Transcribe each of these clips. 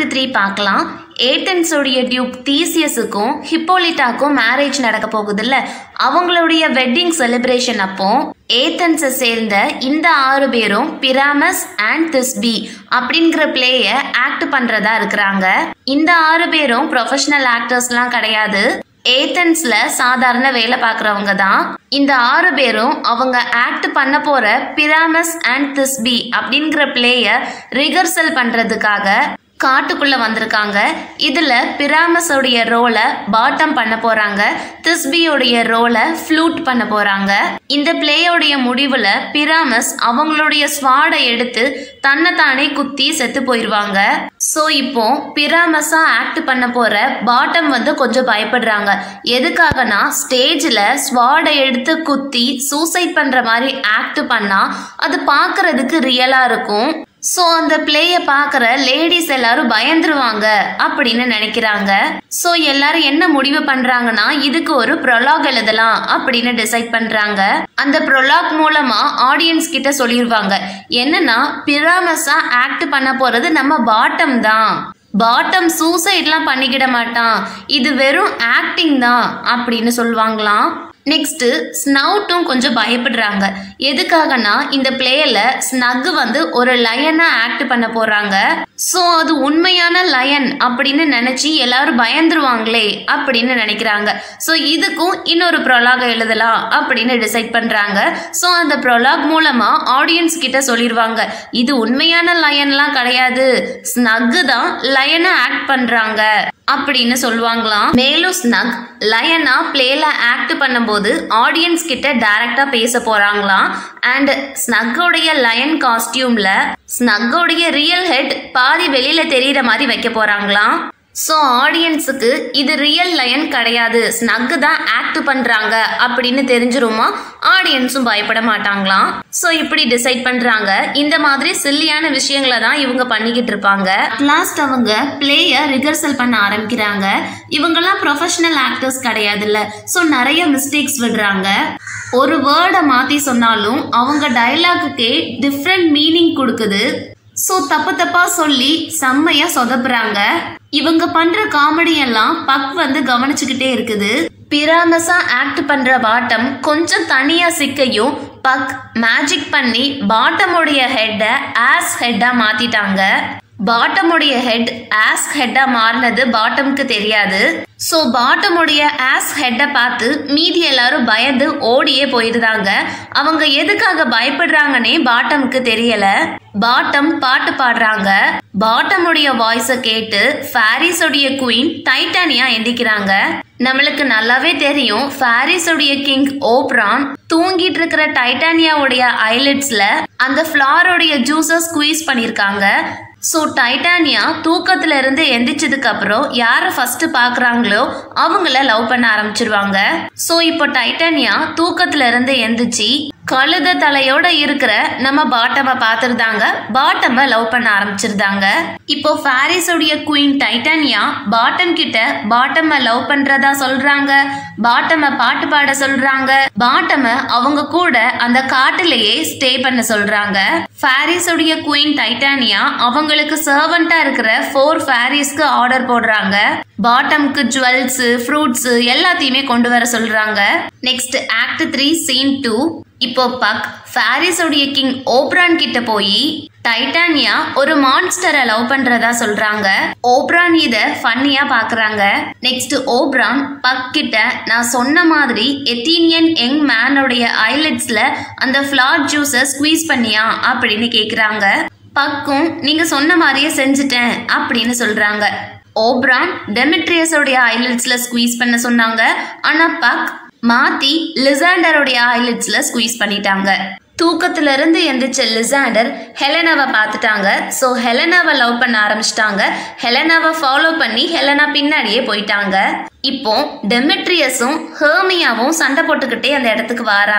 act three பார்க்கலாம் ஏத்தன்ஸோடைய tube தீசியஸுக்கும் ஹிப்போலிட்டாக்கும் marriage நடக்க போகுதுல்ல அவங்களுடைய வெட்டிங் செலிப்ரேஷன் அப்போ ஏத்தன்ஸை சேர்ந்த இந்த ஆறு பேரும் பிராமஸ் அண்ட் திஸ்பி அப்படிங்கிற பிளேயை ஆக்ட் பண்றதா இருக்கிறாங்க இந்த ஆறு பேரும் ப்ரொஃபஷனல் ஆக்டர்ஸ்லாம் கிடையாது ஏத்தன்ஸ்ல சாதாரண வேலை பார்க்குறவங்க தான் இந்த ஆறு பேரும் அவங்க ஆக்ட் பண்ண போற பிராமஸ் அண்ட் திஸ்பி அப்படிங்கிற பிளேய ரிகர்சல் பண்றதுக்காக காட்டுக்குள்ள வந்திருக்காங்க இதுல பிராமஸோடைய ரோலை பாட்டம் பண்ண போறாங்க திஸ்பியோடைய ரோலை ஃப்ளூட் பண்ண போறாங்க இந்த பிளேயோடைய முடிவுல பிராமஸ் அவங்களுடைய ஸ்வாடை எடுத்து தன்னைத்தானே குத்தி செத்து போயிடுவாங்க ஸோ இப்போ பிராமஸா ஆக்ட் பண்ண போற பாட்டம் வந்து கொஞ்சம் பயப்படுறாங்க எதுக்காகனா ஸ்டேஜில் ஸ்வாடை எடுத்து குத்தி சூசைட் பண்ற மாதிரி ஆக்ட் பண்ணா அது பார்க்கறதுக்கு ரியலா இருக்கும் ஸோ அந்த பிளேயை பார்க்குற லேடிஸ் எல்லாரும் பயந்துருவாங்க அப்படின்னு நினைக்கிறாங்க ஸோ எல்லாரும் என்ன முடிவு பண்ணுறாங்கன்னா இதுக்கு ஒரு ப்ரொலாக் எழுதலாம் அப்படின்னு டிசைட் பண்ணுறாங்க அந்த ப்ரொலாக் மூலமா ஆடியன்ஸ் கிட்ட சொல்லிடுவாங்க என்னன்னா பிராமஸா ஆக்ட் பண்ண போறது நம்ம பாட்டம் தான் பாட்டம் சூசைட்லாம் பண்ணிக்கிட மாட்டான் இது வெறும் ஆக்டிங் தான் அப்படின்னு சொல்லுவாங்களாம் நெக்ஸ்ட்டு ஸ்னவுட்டும் கொஞ்சம் பயப்படுறாங்க எதுக்காகனா இந்த பிளேயில் ஸ்னக் வந்து ஒரு லயனாக ஆக்ட் பண்ண போகிறாங்க ஸோ அது உண்மையான லயன் அப்படின்னு நினச்சி எல்லாரும் பயந்துருவாங்களே அப்படின்னு நினைக்கிறாங்க ஸோ இதுக்கும் இன்னொரு ப்ரொலாக எழுதலாம் அப்படின்னு டிசைட் பண்ணுறாங்க ஸோ அந்த ப்ரொலாக் மூலமாக ஆடியன்ஸ் கிட்ட சொல்லிடுவாங்க இது உண்மையான லயன்லாம் கிடையாது ஸ்னக்கு தான் லயனை ஆக்ட் பண்ணுறாங்க அப்படின்னு சொல்லுவாங்களாம் மேலும் ஸ்னக் லயனா பிளேல ஆக்ட் பண்ணும்போது ஆடியன்ஸ் கிட்ட டைரக்டா பேச போறாங்களாம் அண்ட் ஸ்னக்கோடைய லயன் காஸ்டியூம்ல ஸ்னக்கோடைய ரியல் ஹெட் பாதி வெளியில தெரியற மாதிரி வைக்க போறாங்களாம் ஸோ ஆடியன்ஸுக்கு இது ரியல் லயன் கிடையாது ஸ்னக்கு தான் ஆக்ட் பண்ணுறாங்க அப்படின்னு தெரிஞ்சிருமா ஆடியன்ஸும் பயப்பட மாட்டாங்களாம் ஸோ இப்படி டிசைட் பண்ணுறாங்க இந்த மாதிரி சில்லியான விஷயங்களை தான் இவங்க பண்ணிக்கிட்டு இருப்பாங்க லாஸ்ட் அவங்க பிளேயை ரிகர்சல் பண்ண ஆரம்பிக்கிறாங்க இவங்கெல்லாம் ப்ரொஃபஷனல் ஆக்டர்ஸ் கிடையாதுல்ல ஸோ நிறைய மிஸ்டேக்ஸ் விடுறாங்க ஒரு வேர்டை மாற்றி சொன்னாலும் அவங்க டைலாக்குக்கே டிஃப்ரெண்ட் மீனிங் கொடுக்குது ஸோ தப்பு தப்பா சொல்லி செம்மையா சொதப்புறாங்க இவங்க பண்ற காமெடி எல்லாம் பக் வந்து கவனிச்சுக்கிட்டே இருக்குது பிராமஸா ஆக்ட் பண்ற பாட்டம் கொஞ்சம் தனியா சிக்கையும் பக் மேஜிக் பண்ணி பாட்டமுடைய ஹெட்டை ஆஸ் ஹெட்டா மாத்திட்டாங்க பாட்டமுடைய ஹெட் ஆஸ் ஹெட்டா மாறினது பாட்டம்க்கு தெரியாது ஸோ பாட்டமுடைய ஆஸ் ஹெட்டை பார்த்து மீதி எல்லாரும் பயந்து ஓடியே போயிருந்தாங்க அவங்க எதுக்காக பயப்படுறாங்கன்னே பாட்டமுக்கு தெரியல பாட்டம் பாட்டு பாடுறாங்க பாட்டமுடைய வாய்ஸை கேட்டு ஃபேரிஸோடைய குயின் டைட்டானியா எந்திக்கிறாங்க நம்மளுக்கு நல்லாவே தெரியும் ஃபேரிஸோடைய கிங் ஓப்ரான் தூங்கிட்டு இருக்கிற டைட்டானியாவுடைய ஐலட்ஸ்ல அந்த ஃப்ளாரோடைய ஜூஸை ஸ்குவீஸ் பண்ணியிருக்காங்க ஸோ டைட்டானியா தூக்கத்துல இருந்து எந்திரிச்சதுக்கு அப்புறம் யாரை ஃபர்ஸ்ட் பாக்குறாங்களோ அவங்கள லவ் பண்ண ஆரம்பிச்சிருவாங்க ஸோ இப்போ டைட்டானியா தூக்கத்துல இருந்து எந்திரிச்சு கழுத தலையோட இருக்கிற நம்ம பாட்டமை பார்த்துருந்தாங்க பாட்டமை லவ் பண்ண ஆரம்பிச்சிருந்தாங்க இப்போ ஃபேரிஸோடைய குயின் டைட்டானியா பாட்டம் கிட்ட பாட்டமை லவ் பண்றதா சொல்றாங்க பாட்டமை பாட்டு பாட சொல்றாங்க பாட்டமை அவங்க கூட அந்த காட்டுலயே ஸ்டே பண்ண சொல்றாங்க ஃபேரிஸோடைய குயின் டைட்டானியா அவங்களுக்கு சர்வெண்டா இருக்கிற ஃபோர் ஃபேரிஸ்க்கு ஆர்டர் போடுறாங்க பாட்டம்க்கு ஜுவல்ஸ் ஃப்ரூட்ஸ் எல்லாத்தையுமே கொண்டு வர சொல்றாங்க next act three scene two இப்போ பக் ஃபேரிஸோடைய கிங் ஓப்ரான் கிட்ட போய் டைட்டானியா ஒரு மான்ஸ்டரை லவ் பண்றதா சொல்றாங்க ஓப்ரான் இத ஃபன்னியா பாக்குறாங்க நெக்ஸ்ட் ஓப்ரான் பக் கிட்ட நான் சொன்ன மாதிரி எத்தீனியன் யங் மேனோடைய ஐலட்ஸ்ல அந்த ஃபிளார் ஜூஸை ஸ்குவீஸ் பண்ணியா அப்படின்னு கேக்குறாங்க பக்கும் நீங்க சொன்ன மாதிரியே செஞ்சுட்டேன் அப்படின்னு சொல்றாங்க ஓப்ரான் டெமிட்ரியஸோடைய ஐலட்ஸ்ல ஸ்குவீஸ் பண்ண சொன்னாங்க ஆனா பக் மாத்தி லிசாண்டருடைய ஐலட்ஸ்ல ஸ்குவீஸ் பண்ணிட்டாங்க தூக்கத்துல இருந்து எந்திரிச்ச லிசாண்டர் ஹெலனாவை பார்த்துட்டாங்க ஸோ ஹெலனாவை லவ் பண்ண ஆரம்பிச்சிட்டாங்க ஹெலனாவை ஃபாலோ பண்ணி ஹெலனா பின்னாடியே போயிட்டாங்க இப்போ டெமிட்ரியஸும் ஹேர்மியாவும் சண்டை போட்டுக்கிட்டே அந்த இடத்துக்கு வராங்க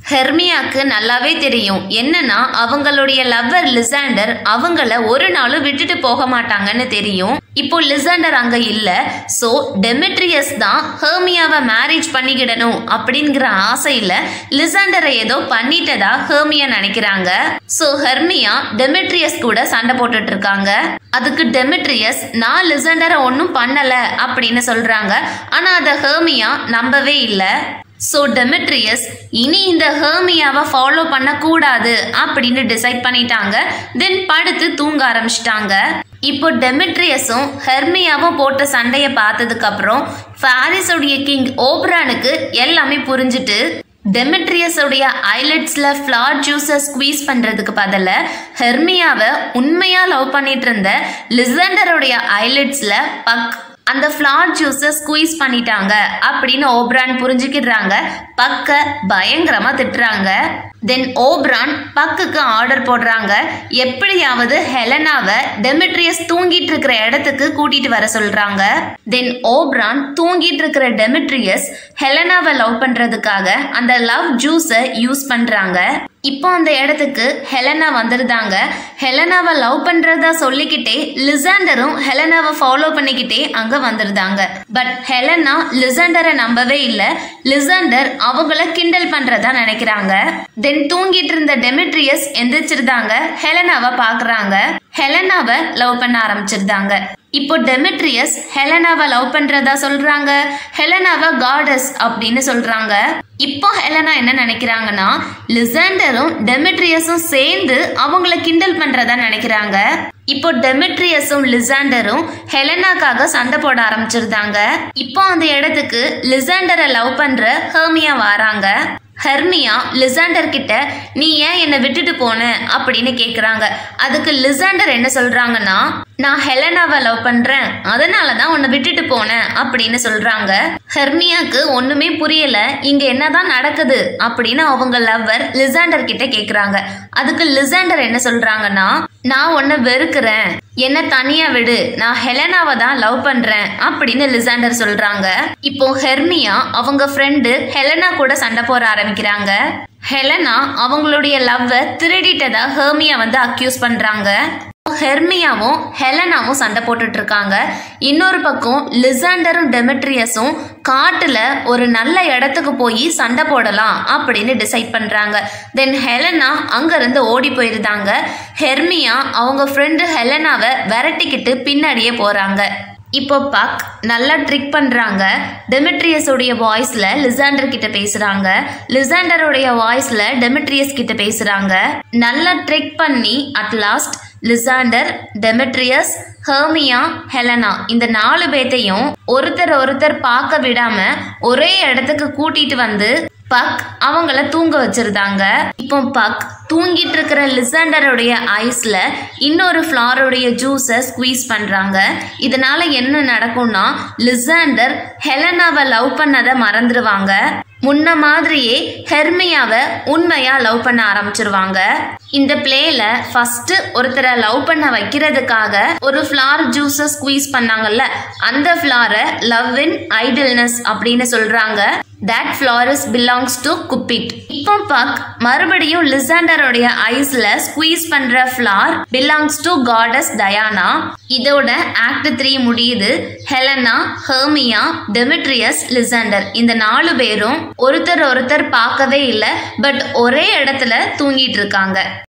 ஹெர்மியாக்கு நல்லாவே தெரியும் என்னன்னா அவங்களுடைய லவ்வர் லிசாண்டர் அவங்கள ஒரு நாளும் விட்டுட்டு போக மாட்டாங்கன்னு தெரியும் இப்போ லிசாண்டர் அங்க இல்ல சோ டெமெட்ரியஸ் தான் ஹெர்மியாவை மேரேஜ் பண்ணிக்கிடணும் அப்படிங்கிற ஆசையில லிசாண்டரை ஏதோ பண்ணிட்டதா ஹெர்மியா நினைக்கிறாங்க சோ ஹெர்மியா டெமெட்ரியஸ் கூட சண்டை போட்டுட்டு இருக்காங்க அதுக்கு டெமெட்ரியஸ் நான் லிசாண்டரை ஒன்றும் பண்ணல அப்படின்னு சொல்றாங்க ஆனா அதை ஹெர்மியா நம்பவே இல்லை ஸோ டெமெட்ரியஸ் இனி இந்த ஹேர்மியாவை ஃபாலோ பண்ணக்கூடாது அப்படின்னு டிசைட் பண்ணிட்டாங்க தென் படுத்து தூங்க ஆரம்பிச்சிட்டாங்க இப்போ டெமெட்ரியஸும் ஹெர்மியாவும் போட்ட சண்டையை பார்த்ததுக்கு அப்புறம் பாரிஸுடைய கிங் ஓப்ரானுக்கு எல்லாமே புரிஞ்சுட்டு டெமெட்ரியஸுடைய ஐலட்ஸ்ல ஃப்ளார் ஜூஸை ஸ்குவீஸ் பண்றதுக்கு பதில ஹெர்மியாவை உண்மையா லவ் பண்ணிட்டு இருந்த லிசண்டருடைய ஐலட்ஸ்ல பக் அந்த ஃப்ளார் ஜூஸை ஸ்குவீஸ் பண்ணிட்டாங்க அப்படின்னு ஓப்ரான் புரிஞ்சுக்கிடுறாங்க பக்க பயங்கரமா திட்டுறாங்க தென் ஓப்ரான் பக்குக்கு ஆர்டர் போடுறாங்க எப்படியாவது ஹெலனாவை டெமிட்ரியஸ் தூங்கிட்டு இருக்கிற இடத்துக்கு கூட்டிட்டு வர சொல்றாங்க தென் ஓப்ரான் தூங்கிட்டு இருக்கிற டெமிட்ரியஸ் ஹெலனாவை லவ் பண்றதுக்காக அந்த லவ் ஜூஸை யூஸ் பண்றாங்க இப்போ அந்த இடத்துக்கு ஹெலனா வந்துருந்தாங்க ஹெலனாவை லவ் பண்றதா சொல்லிக்கிட்டே லிசாண்டரும் ஹெலனாவை ஃபாலோ பண்ணிக்கிட்டே அங்க வந்திருந்தாங்க பட் ஹெலனா லிசாண்டரை நம்பவே இல்லை லிசாண்டர் அவங்கள கிண்டல் பண்றதா நினைக்கிறாங்க தென் தூங்கிட்டு இருந்த டெமிட்ரியஸ் எந்திரிச்சிருந்தாங்க ஹெலனாவை பாக்குறாங்க ஹெலனாவை லவ் பண்ண ஆரம்பிச்சிருந்தாங்க இப்போ டெமிட்ரியஸ் ஹெலனாவை லவ் பண்றதா சொல்றாங்க ஹெலனாவை காடஸ் அப்படின்னு சொல்றாங்க இப்போ ஹெலனா என்ன நினைக்கிறாங்கன்னா லிசாண்டரும் டெமிட்ரியஸும் சேர்ந்து அவங்கள கிண்டல் பண்றதா நினைக்கிறாங்க இப்போ டெமிட்ரியஸும் லிசாண்டரும் ஹெலனாக்காக சண்டை போட ஆரம்பிச்சிருந்தாங்க இப்போ அந்த இடத்துக்கு லிசாண்டரை லவ் பண்ற ஹெர்மியா வராங்க ஹெர்மியா லிசாண்டர் கிட்ட நீ ஏன் என்னை விட்டுட்டு போன அப்படின்னு கேக்குறாங்க அதுக்கு லிசாண்டர் என்ன சொல்றாங்கன்னா நான் ஹெலனாவை லவ் பண்றேன் அதனால தான் உன்னை விட்டுட்டு போனேன் அப்படின்னு சொல்றாங்க ஹெர்மியாக்கு ஒண்ணுமே புரியல இங்க என்னதான் நடக்குது அப்படின்னு அவங்க லவ்வர் லிசாண்டர் கிட்ட கேக்குறாங்க அதுக்கு லிசாண்டர் என்ன சொல்றாங்கன்னா நான் உன்னை வெறுக்கிறேன் என்ன தனியா விடு நான் ஹெலனாவை தான் லவ் பண்றேன் அப்படின்னு லிசாண்டர் சொல்றாங்க இப்போ ஹெர்மியா அவங்க ஃப்ரெண்டு ஹெலனா கூட சண்டை போட ஆரம்பிக்கிறாங்க ஹெலனா அவங்களுடைய லவ்வை திருடிட்டதா ஹெர்மியா வந்து அக்யூஸ் பண்றாங்க ஹெர்மியாவும் ஹெலனாவும் சண்டை போட்டுட்டு இருக்காங்க இன்னொரு பக்கம் லிசாண்டரும் டெமெட்ரியஸும் காட்டுல ஒரு நல்ல இடத்துக்கு போய் சண்டை போடலாம் அப்படின்னு டிசைட் பண்றாங்க தென் ஹெலனா அங்கிருந்து ஓடி போயிருந்தாங்க ஹெர்மியா அவங்க ஃப்ரெண்டு ஹெலனாவை விரட்டிக்கிட்டு பின்னாடியே போறாங்க இப்போ பக் நல்லா ட்ரிக் பண்றாங்க டெமெட்ரியஸோடைய வாய்ஸ்ல லிசாண்டர் கிட்ட பேசுறாங்க லிசாண்டருடைய வாய்ஸ்ல டெமெட்ரியஸ் கிட்ட பேசுறாங்க நல்லா ட்ரிக் பண்ணி at last Lysander Demetrius Hermia Helena இந்த நாலு பேத்தையும் ஒருத்தர் ஒருத்தர் பார்க்க விடாம ஒரே இடத்துக்கு கூட்டிட்டு வந்து பக் அவங்கள தூங்க வச்சிருந்தாங்க இப்போ பக் தூங்கிட்டு இருக்கிற லிசாண்டருடைய ஐஸ்ல இன்னொரு ஃப்ளாரோடைய ஜூஸை ஸ்குவீஸ் பண்றாங்க இதனால என்ன நடக்கும்னா லிசாண்டர் ஹெலனாவை லவ் பண்ணதை மறந்துடுவாங்க முன்ன மாதிரியே ஹெர்மியாவை உண்மையா லவ் பண்ண ஆரம்பிச்சிருவாங்க இந்த பிளேல ஃபர்ஸ்ட் ஒருத்தரை லவ் பண்ண வைக்கிறதுக்காக ஒரு ஃப்ளார் ஜூஸை ஸ்குவீஸ் பண்ணாங்கல்ல அந்த ஃப்ளாரை லவ் இன் ஐடில்னஸ் அப்படின்னு சொல்றாங்க that flowers belongs to Cupid இப்போ பக் மறுபடியும் லிசாண்டருடைய ஐஸ்ல ஸ்குவீஸ் பண்ற flower belongs to goddess Diana இதோட ஆக்ட் த்ரீ முடியுது ஹெலனா ஹெர்மியா டெமிட்ரியஸ் லிசாண்டர் இந்த நாலு பேரும் ஒருத்தர் ஒருத்தர் பார்க்கவே இல்லை பட் ஒரே இடத்துல தூங்கிட்டு இருக்காங்க